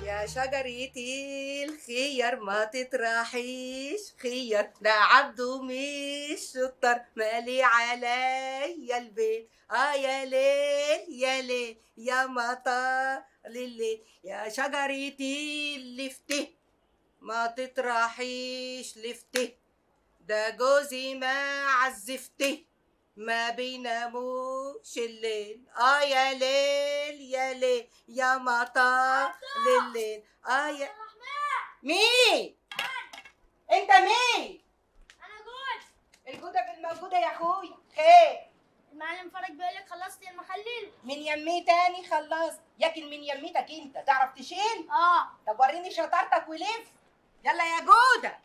يا شجرة الخير ما تطرحيش خير ده عبده مش شطر مالي عليا البيت اه يا ليل يا ليل يا مطر الليل يا شجرة اللفته ما تطرحيش لفته ده جوزي ما عزفته ما بيناموش الليل اه يا ليل يا ليل يا مطر لليل اه يا مين انت مين انا جوز الجودة بالموجودة يا اخويا خير المعلم فرج بيقول لك خلصت المخلل من يمي تاني خلصت ياكل من يميتك انت تعرف تشيل اه طب وريني شطارتك ولف يلا يا جودة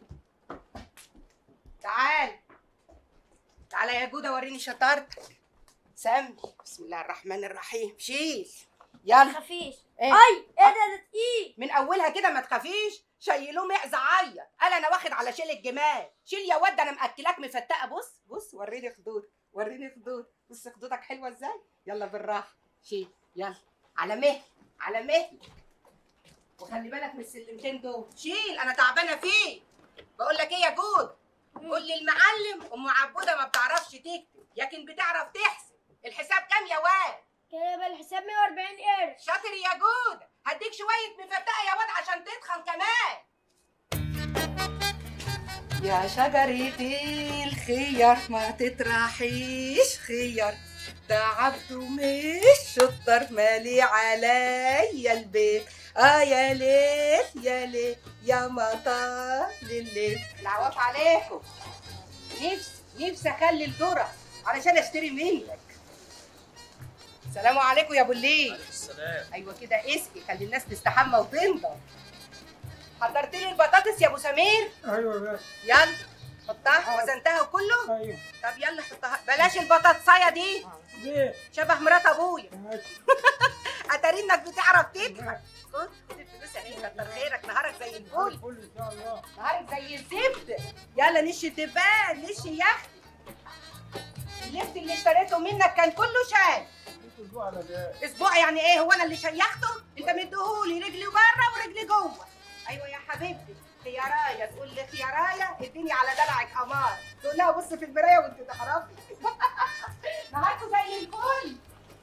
تعال تعال يا جودة وريني شطارتك سمي بسم الله الرحمن الرحيم شيل يلا خفيش ايه اي ايه ده ده تقيل من اولها كده ما تخافيش شيلوه معز عيط قال انا واخد على شيل الجمال شيل يا واد انا مأكلاك مفتقه بص بص وريني خدود وريني خدود بص خدودك حلوه ازاي يلا بالراحه شيل يلا على مهل على مهل وخلي بالك من السلمتين دول شيل انا تعبانه فيه بقول لك ايه يا جود قول للمعلم ام عبوده ما بتعرفش تكتب لكن بتعرف تحسب الحساب كام يا واد كده يبقى الحساب 140 قرش شاطر يا جود هديك شوية مفتقة يا واد عشان تتخن كمان يا شجرة الخير ما تطرحيش خير ده عبده مش شطر مالي عليا البيت اه يا ليل يا ليل يا مطر الليل العواف عليكم نفسي نفسي اخلي الذرة علشان اشتري منك السلام عليكم يا ابو الليل السلام ايوه كده اسقي خلي الناس تستحمى وتنضف حضرت لي البطاطس يا ابو سمير ايوه يا باشا يلا حطها وزنتها وكله ايوه طب يلا حطها بلاش البطاطسايه دي ليه؟ شبه مرات ابويا ماشي. اتاري انك بتعرف تضحك خد خد الفلوس اهي كتر خيرك نهارك زي الفل الفل ان شاء الله نهارك زي الزبده يلا نش الدبان نش يا اختي اللفت اللي اشتريته منك كان كله شاي انتوا اسبوع على ده اسبوع يعني ايه هو انا اللي شيخته انت مديهولي رجلي بره ورجلي جوه ايوه يا حبيبتي خيارايه تقول لي خيارايه اديني على دلعك قمار تقول لها بص في المرايه وانت تعرفي نهاركم زي الفل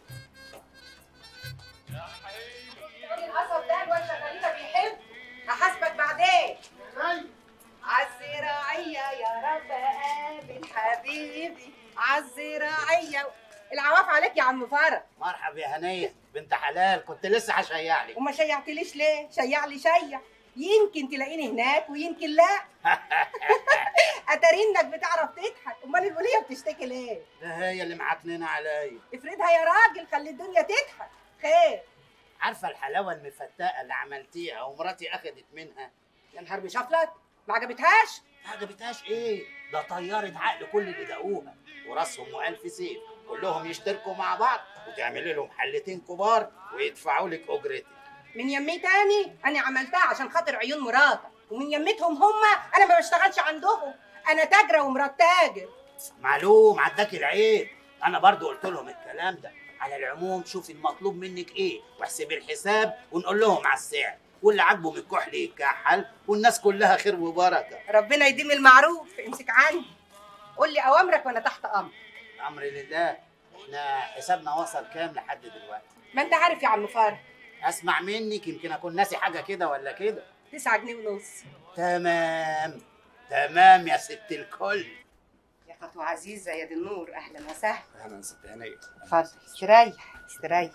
خدي القصب ده الواد شغالينه بيحب هحاسبك بعدين عالزراعية يا رب قابل حبيبي عالزراعية العواف عليك يا عم فرج مرحب يا هنيه بنت حلال كنت لسه هشيع لك وما شيعتليش ليه؟ شيع لي شيع يمكن تلاقيني هناك ويمكن لا اتاري انك بتعرف تضحك امال الوليه بتشتكي ليه؟ ده هي اللي معكننه عليا افردها يا راجل خلي الدنيا تضحك خير عارفه الحلاوه المفتقه اللي عملتيها ومراتي اخدت منها يا نهار مشفلت ما عجبتهاش؟ ما عجبتهاش ايه ده طيرت عقل كل اللي دقوها وراسهم والف سيف كلهم يشتركوا مع بعض وتعملي لهم حلتين كبار ويدفعوا لك اجرتك من يمي تاني انا عملتها عشان خاطر عيون مراتك ومن يمتهم هما انا ما بشتغلش عندهم انا تاجره ومرات تاجر معلوم عداك العيب انا برضو قلت لهم الكلام ده على العموم شوفي المطلوب منك ايه واحسبي الحساب ونقول لهم على السعر واللي عاجبه من الكحل يتكحل والناس كلها خير وبركه ربنا يديم المعروف امسك عني قول لي اوامرك وانا تحت امر الامر لله احنا حسابنا وصل كام لحد دلوقتي ما انت عارف يا عم فارح اسمع منك يمكن اكون ناسي حاجه كده ولا كده 9 جنيه ونص تمام تمام يا ست الكل يا خطوة عزيزة يا دي النور أهلا وسهلا اهلا ست هنيه اتفضل استريح استريح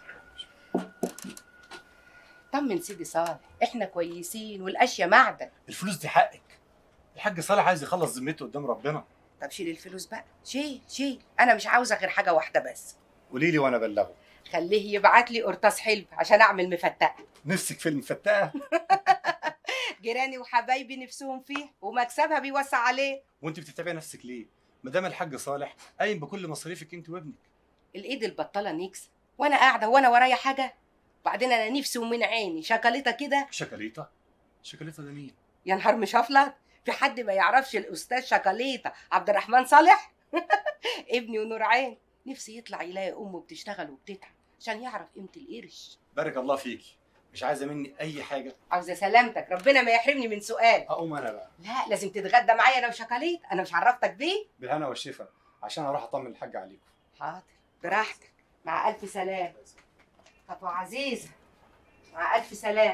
طمن سيدي صالح احنا كويسين والاشياء معدن الفلوس دي حقك الحاج صالح عايز يخلص ذمته قدام ربنا طب شيل الفلوس بقى شيل شيل انا مش عاوزه غير حاجه واحده بس قولي لي وانا ابلغه خليه يبعت لي قرطاس حلو عشان اعمل مفتقه نفسك في المفتقه جيراني وحبايبي نفسهم فيه ومكسبها بيوسع عليه وانت بتتابعي نفسك ليه ما دام الحاج صالح قايم بكل مصاريفك انت وابنك الايد البطاله نكسه وانا قاعده وانا ورايا حاجه بعدين انا نفسي ومن عيني شكلتها كده شكليطه شكليطه ده مين يا نهار مش هفلت في حد ما يعرفش الاستاذ شكليطه عبد الرحمن صالح ابني ونور عين نفسي يطلع يلاقي امه بتشتغل وبتتعب عشان يعرف قيمه القرش بارك الله فيكي مش عايزه مني اي حاجه عاوزه سلامتك ربنا ما يحرمني من سؤال اقوم انا بقى لا لازم تتغدى معايا انا وشكاليت انا مش عرفتك بيه بالهنا والشفا عشان اروح اطمن الحاج عليكم حاضر براحتك مع الف سلام خطوه عزيزه مع الف سلام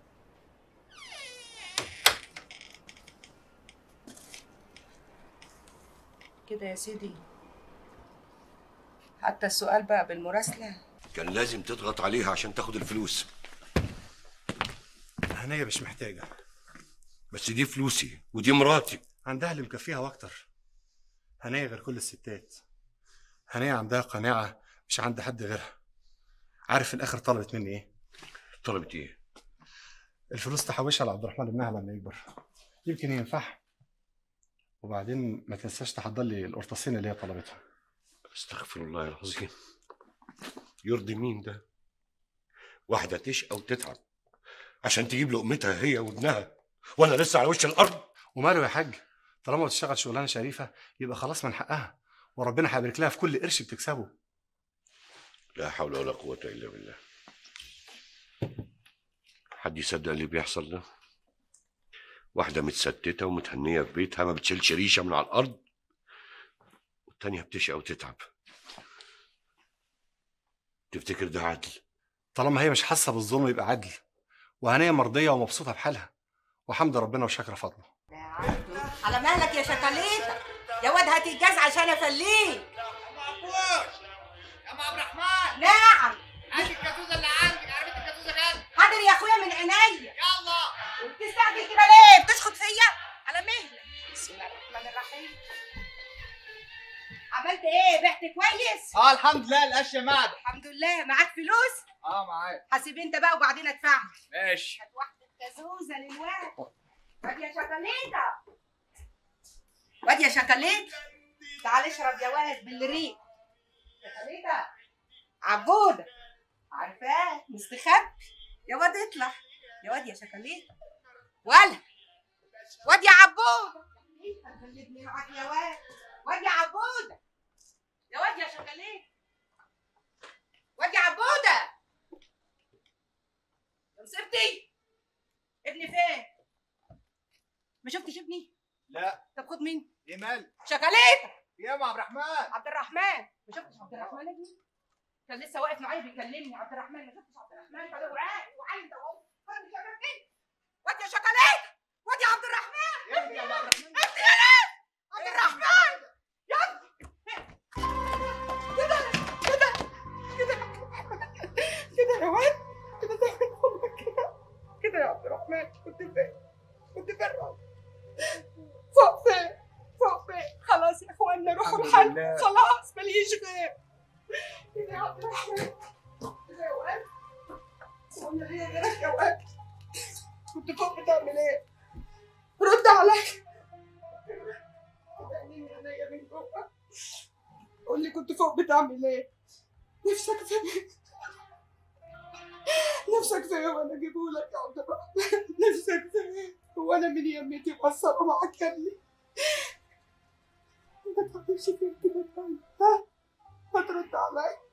كده يا سيدي حتى السؤال بقى بالمراسله كان لازم تضغط عليها عشان تاخد الفلوس هنيه مش محتاجه بس دي فلوسي ودي مراتي عندها اللي مكفيها واكتر هنيه غير كل الستات هنيه عندها قناعه مش عند حد غيرها عارف في الاخر طلبت مني ايه طلبت ايه الفلوس تحوشها لعبد الرحمن ابنها لما يكبر يمكن ينفعها وبعدين ما تنساش تحضر لي القرطاسين اللي هي طلبتها استغفر الله العظيم يرضي مين ده واحدة تشقى وتتعب عشان تجيب لقمتها هي وابنها وانا لسه على وش الارض وماله يا حاج طالما بتشتغل شغلانه شريفه يبقى خلاص من حقها وربنا هيبارك لها في كل قرش بتكسبه لا حول ولا قوة الا بالله حد يصدق اللي بيحصل ده واحدة متستتة ومتهنية في بيتها ما بتشيلش ريشة من على الأرض والتانية بتشقى وتتعب تفتكر ده عدل طالما هي مش حاسه بالظلم يبقى عدل وهنيه مرضيه ومبسوطه بحالها وحمد ربنا وشاكره فضله على مهلك يا شكاليتا يا واد هات الجاز عشان افليك يا ام عبد الرحمن نعم هات الكازوزه اللي عندك عربيه الكازوزه جاهزه حاضر يا اخويا من عينيا يلا وبتستعجل كده ليه بتشخط فيا على مهلك بسم الله الرحمن الرحيم عملت ايه بعت كويس اه الحمد لله الاشياء معدة الحمد لله معاك فلوس اه معاك حاسب انت بقى وبعدين ادفعها ماشي هات واحده كازوزه للواد واد يا شوكوليته واد يا شوكوليته تعال اشرب يا واد بالريق شوكوليته عبوده عارفاه مستخبي يا واد اطلع يا واد يا شوكوليته ولا واد يا عبوده خليتني معاك يا واد واد يا عبوده يا واد يا شوكوليته واد يا عبوده يا مسبتي ابني فين؟ ما شفتش ابني؟ لا طب خد مين؟ ايه مال شوكولاتة يا ام عبد الرحمن عبد الرحمن ما شفتش عبد الرحمن ابني؟ كان لسه واقف معايا بيكلمني عبد الرحمن ما شفتش عبد الرحمن كان وعاء وعايز اهو خد شوكولاتة واد يا شوكولاتة واد يا عبد الرحمن يا ابني يا ام عبد الرحمن انت يا عبد الرحمن يا ابني كده كده كده كده يا واد كده زي ما بقول كده كده يا عبد الرحمن كنت فين كنت فين رب فوق فين فوق فين خلاص يا اخوانا روحوا الحمد الحل لله. خلاص ماليش غير كده يا عبد الرحمن كده يا واد وانا ليا غيرك يا واد كنت فوق بتعمل ايه رد عليا عينيني عينيا من جوه قول لي كنت فوق بتعمل ايه نفسك في ايه نفسك في ايه وانا اجيبهولك يا عبد الرحمن نفسك في ايه هو انا من يمتي مقصره معاك يا ابني ما تعملش فيا كده تاني ها هترد عليا